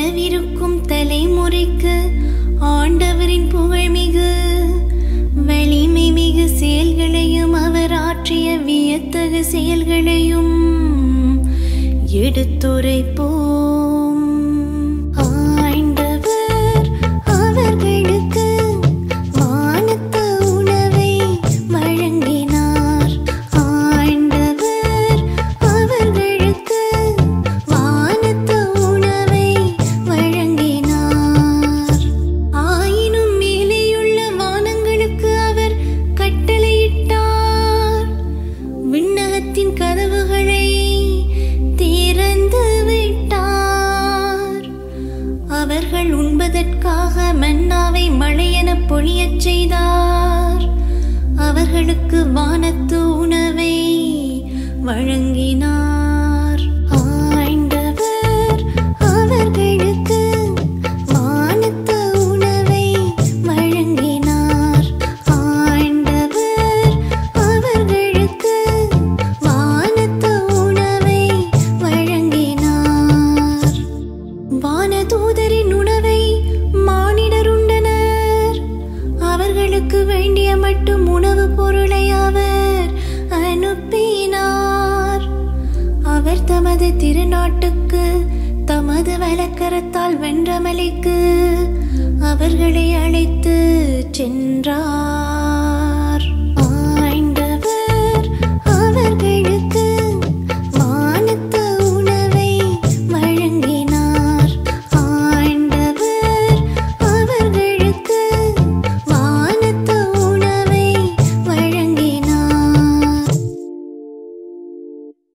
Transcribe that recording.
வரவிருக்கும் தலைமுறைக்கு ஆண்டவரின் புகழ்மிகு வலிமை மிகு செயல்களையும் அவர் ஆற்றிய வியத்தகு செயல்களையும் எடுத்துரைப்போம் ஆண்டவர் அவர்களுக்கு வானத்து உணவை வழங்கினார் ஆண்டவர் அவர்களுக்கு வானத்து உணவை வழங்கினார் ஆயினும் மேலேயுள்ள வானங்களுக்கு அவர் கட்டளையிட்டார் விண்ணகத்தின் கதவுகளை திறந்து விட்டார் அவர்கள் உண்பதற்காக மன்னாவை மழையென பொழியச் செய்தார் அவர்களுக்கு வானத்து உணவை வழங்கினார் ஆண்டவர் அவர்களுக்கு வானத்து உணவை வழங்கினார் ஆண்டவர் அவர்களுக்கு வானத்து உணவை வழங்கினார் வானதூதரின் உணவை மானிடர் உண்டனர் அவர்களுக்கு வேண்டிய மட்டும் உணவுப் பொருளை அவர் அனுப்பினார் அவர் தமது திருநாட்டுக்கு தமது வலக்கரத்தால் வென்றமலைக்கு அவர்களை அழைத்து சென்றார்